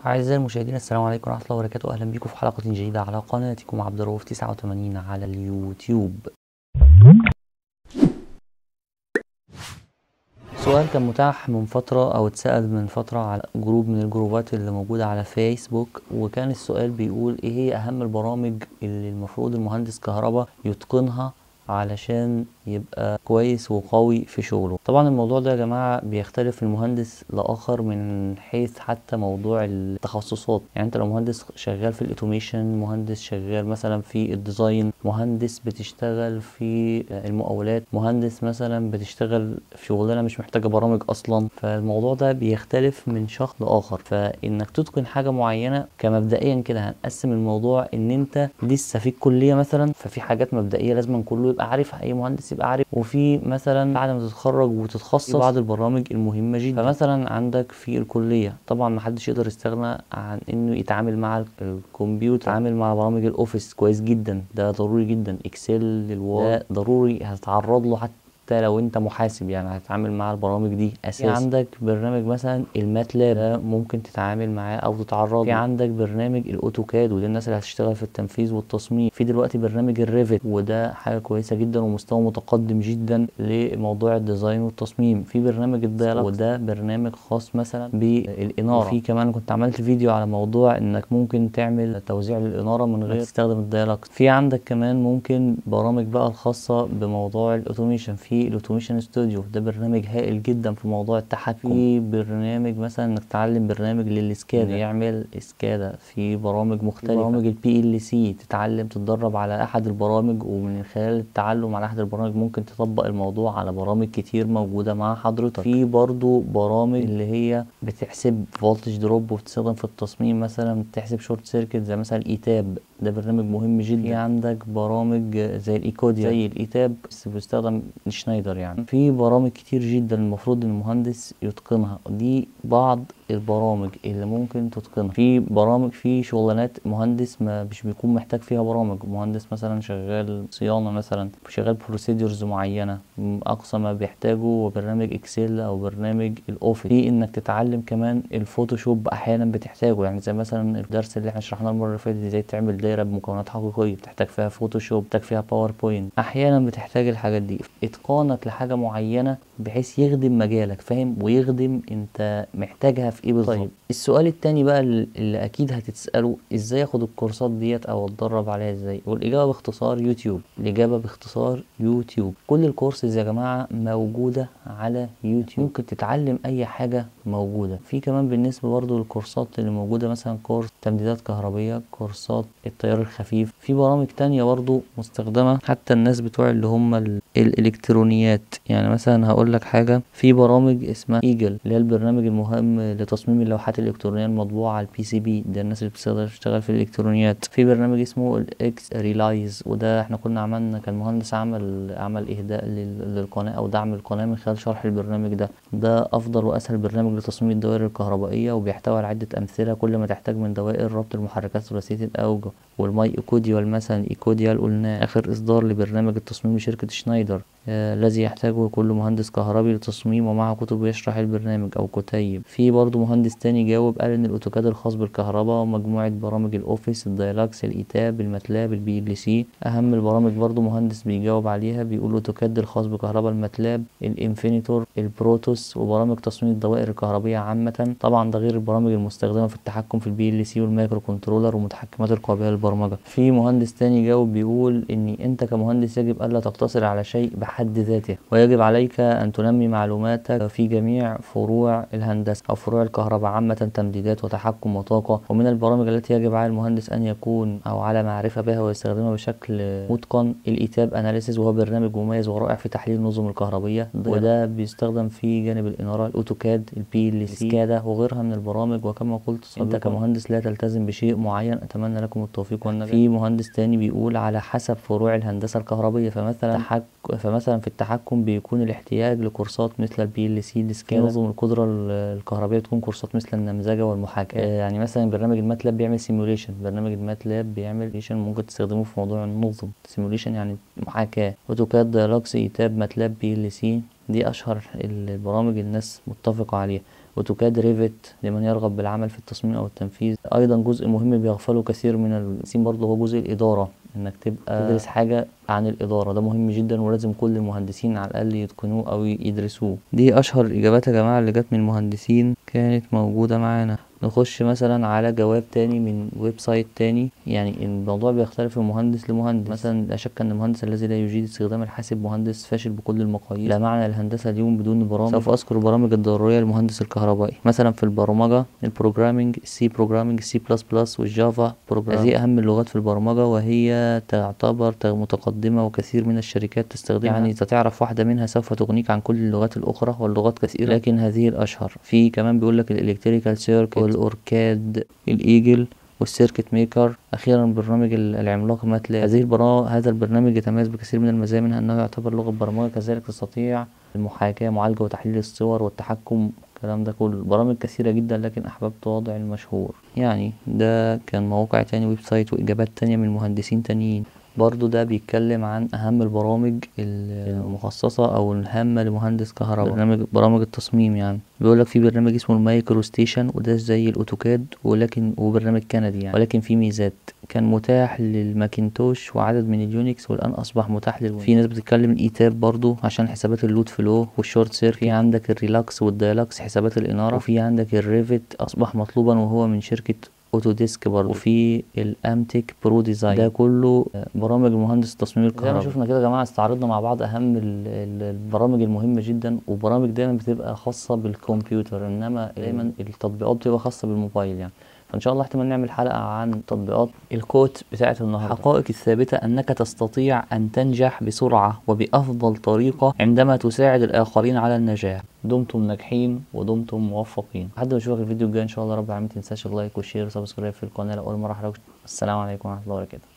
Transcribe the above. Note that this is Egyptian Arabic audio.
أعزائي المشاهدين السلام عليكم ورحمة الله وبركاته أهلا بكم في حلقة جديدة على قناتكم عبد الرؤوف 89 على اليوتيوب سؤال كان متاح من فترة أو اتسأل من فترة على جروب من الجروبات اللي موجودة على فيسبوك وكان السؤال بيقول إيه هي أهم البرامج اللي المفروض المهندس كهرباء يتقنها علشان يبقى كويس وقوي في شغله طبعا الموضوع ده يا جماعة بيختلف من مهندس لآخر من حيث حتى موضوع التخصصات يعني انت لو مهندس شغال في الاوتوميشن مهندس شغال مثلا في الديزاين مهندس بتشتغل في المقاولات مهندس مثلا بتشتغل في شغلانة مش محتاجة برامج اصلا فالموضوع ده بيختلف من شخص لآخر فانك تتقن حاجة معينة كمبدئيا كده هنقسم الموضوع ان انت لسه في الكلية مثلا ففي حاجات مبدئية لازم كله يبقى عارفها اي مهندس يبقى عارف وفي مثلا بعد ما تتخرج وتتخصص بعض البرامج المهمه جدا فمثلا عندك في الكليه طبعا ما حدش يقدر يستغنى عن انه يتعامل مع الكمبيوتر يتعامل مع برامج الاوفيس كويس جدا ده ضروري جدا اكسل الوورد ده ضروري هتتعرض له حتى حتى لو انت محاسب يعني هتتعامل مع البرامج دي اساسي في عندك برنامج مثلا الماتلاب ده ممكن تتعامل معاه او تتعرض في عندك برنامج الاوتوكاد وده الناس اللي هتشتغل في التنفيذ والتصميم في دلوقتي برنامج الريفت وده حاجه كويسه جدا ومستوى متقدم جدا لموضوع الديزاين والتصميم في برنامج الديالوج وده برنامج خاص مثلا بالاناره في كمان كنت عملت فيديو على موضوع انك ممكن تعمل توزيع للاناره من غير تستخدم الديالوج في عندك كمان ممكن برامج بقى الخاصه بموضوع الاوتوميشن في في الاوتوميشن ستوديو ده برنامج هائل جدا في موضوع التحكم في برنامج مثلا انك تتعلم برنامج للسكادا يعمل اسكادا في برامج مختلفه برامج البي ال سي تتعلم تتدرب على احد البرامج ومن خلال التعلم على احد البرامج ممكن تطبق الموضوع على برامج كتير موجوده مع حضرتك في برضو برامج اللي هي بتحسب فولتج دروب وبتستخدم في التصميم مثلا بتحسب شورت سيركت زي مثلا الايتاب ده برنامج مهم جدا في عندك برامج زي الايكوديا زي الايتاب بس بيستخدم شنايدر يعني في برامج كتير جدا المفروض ان المهندس يتقنها دي بعض البرامج اللي ممكن تتقنها في برامج في شغلانات مهندس ما مش بيكون محتاج فيها برامج مهندس مثلا شغال صيانه مثلا شغال بروسيدورز معينه اقصى ما بيحتاجه هو برنامج اكسل او برنامج الاوفيس في انك تتعلم كمان الفوتوشوب احيانا بتحتاجه يعني زي مثلا الدرس اللي احنا شرحناه المره اللي فاتت ازاي تعمل دايره بمكونات حقيقيه بتحتاج فيها فوتوشوب بتحتاج فيها باوربوينت احيانا بتحتاج الحاجات دي اتقانك لحاجه معينه بحيث يخدم مجالك فاهم ويخدم انت محتاجها في ايه بالظبط طيب السؤال التاني بقى اللي اكيد هتتساله ازاي اخد الكورسات ديت او اتدرب عليها ازاي والاجابه باختصار يوتيوب الاجابه باختصار يوتيوب كل الكورسز يا جماعه موجوده على يوتيوب ممكن تتعلم اي حاجه موجوده في كمان بالنسبه برضو للكورسات اللي موجوده مثلا كورس تمديدات كهربيه كورسات التيار الخفيف في برامج تانية برضو مستخدمه حتى الناس بتوع اللي هم الالكترونيات يعني مثلا هقول لك حاجه في برامج اسمها ايجل اللي هي البرنامج المهم لتصميم اللوحات الالكترونيه المطبوعه على البي سي بي ده الناس اللي بتقدر تشتغل في الالكترونيات في برنامج اسمه الاكس ريلايز وده احنا كنا عملنا كان مهندس عمل عمل اهداء للقناه او دعم القناه من خلال شرح البرنامج ده ده افضل واسهل برنامج لتصميم الدوائر الكهربائيه وبيحتوي على عده امثله كل ما تحتاج من دوائر ربط المحركات ثلاثيه الاوجه والماي ايكوديال مثلا ايكوديال قلنا اخر اصدار لبرنامج التصميم لشركه شنايدر آه الذي يحتاجه كل مهندس كهربي للتصميم ومعه كتب يشرح البرنامج او كتيب في برضه مهندس تاني جاوب قال ان الاوتوكاد الخاص بالكهرباء ومجموعه برامج الاوفيس الدايلاكس الايتاب الماتلاب البي ال سي اهم البرامج برضه مهندس بيجاوب عليها بيقول الاوتوكاد الخاص بكهرباء الماتلاب الانفينيتور البروتوس وبرامج تصميم الدوائر الكهربيه عامه طبعا ده غير البرامج المستخدمه في التحكم في البي ال سي والمايكرو كنترولر ومتحكمات القابله للبرمجه في مهندس تاني جاوب بيقول ان انت كمهندس يجب الا تقتصر على شيء بحد ذاته ويجب عليك ان تنمي معلوماتك في جميع فروع الهندسه او فروع الكهرباء عامه تمديدات وتحكم وطاقه ومن البرامج التي يجب على المهندس ان يكون او على معرفه بها ويستخدمها بشكل متقن الايتاب اناليسيس وهو برنامج مميز ورائع في تحليل النظم الكهربيه وده بيستخدم في جانب الاناره الاوتوكاد البي ال سي سكادا وغيرها من البرامج وكما قلت سابقا انت كمهندس لا تلتزم بشيء معين اتمنى لكم التوفيق والنجاح في مهندس تاني بيقول على حسب فروع الهندسه الكهربيه فمثلا تحك... فمثلا في التحكم بيكون الاحتياج لكورسات مثل البي ال سي السكادا نظم القدره الكهربائيه تكون كورسات مثل النمذجه والمحاكاه آه يعني مثلا برنامج الماتلاب بيعمل سيموليشن برنامج الماتلاب بيعمل سيموليشن ممكن تستخدمه في موضوع النظم سيموليشن يعني محاكاه اوتوكاد دايلوكس ايتاب ماتلاب بي ال سي دي اشهر البرامج الناس متفقه عليها اوتوكاد ريفت لمن يرغب بالعمل في التصميم او التنفيذ ايضا جزء مهم بيغفله كثير من المهندسين برضه هو جزء الاداره انك تبقى تدرس حاجه عن الاداره ده مهم جدا ولازم كل المهندسين على الاقل يتقنوه او يدرسوه دي اشهر الاجابات يا جماعه اللي جت من المهندسين كانت موجوده معانا نخش مثلا على جواب تاني من ويب سايت تاني يعني الموضوع بيختلف من مهندس لمهندس مثلا لا شك ان المهندس الذي لا يجيد استخدام الحاسب مهندس فاشل بكل المقاييس لا معنى للهندسه اليوم بدون برامج سوف اذكر البرامج الضروريه للمهندس الكهربائي مثلا في البرمجه البروجرامينج السي بروجرامينج السي بلس بلس والجافا بروجرامينج هذه اهم اللغات في البرمجه وهي تعتبر متقدمه وكثير من الشركات تستخدمها يعني اذا تعرف واحده منها سوف تغنيك عن كل اللغات الاخرى واللغات كثيره لكن هذه الاشهر في كمان بيقول لك الالكتريكال سيركت الاوركاد الايجل والسيركت ميكر اخيرا برنامج العملاق ماتلاب هذه البرا... هذا البرنامج يتميز بكثير من المزايا منها انه يعتبر لغه برمجه كذلك تستطيع المحاكاه معالجه وتحليل الصور والتحكم الكلام ده كله برامج كثيرة جدا لكن أحببت وضع المشهور يعني ده كان موقع تاني ويب سايت وإجابات تانية من مهندسين تانيين برضو ده بيتكلم عن أهم البرامج المخصصة أو الهامة لمهندس كهرباء برنامج برامج التصميم يعني بيقول لك في برنامج اسمه المايكرو ستيشن وده زي الأوتوكاد ولكن وبرنامج كندي يعني ولكن في ميزات كان متاح للماكنتوش وعدد من اليونكس والآن أصبح متاح لل في ناس بتتكلم الإيتاب برضو عشان حسابات اللود فلو والشورت سيركت في عندك الريلاكس والدايلاكس حسابات الإنارة وفي عندك الريفت أصبح مطلوبا وهو من شركة اوتوديسك برضه وفي الامتك برو ديزاين ده كله برامج المهندس التصميم الكهربائي زي ما شفنا كده يا جماعه استعرضنا مع بعض اهم البرامج المهمه جدا وبرامج دايما بتبقى خاصه بالكمبيوتر انما دايما التطبيقات بتبقى خاصه بالموبايل يعني فان شاء الله احتمال نعمل حلقه عن تطبيقات الكوت بتاعه النهارده الحقائق الثابته انك تستطيع ان تنجح بسرعه وبافضل طريقه عندما تساعد الاخرين على النجاح دمتم ناجحين ودمتم موفقين لحد ما اشوفك الفيديو الجاي ان شاء الله رب العالمين متنساش اللايك والشير وسبسكرايب في القناه لو اول مره حضرتك السلام عليكم ورحمه الله وبركاته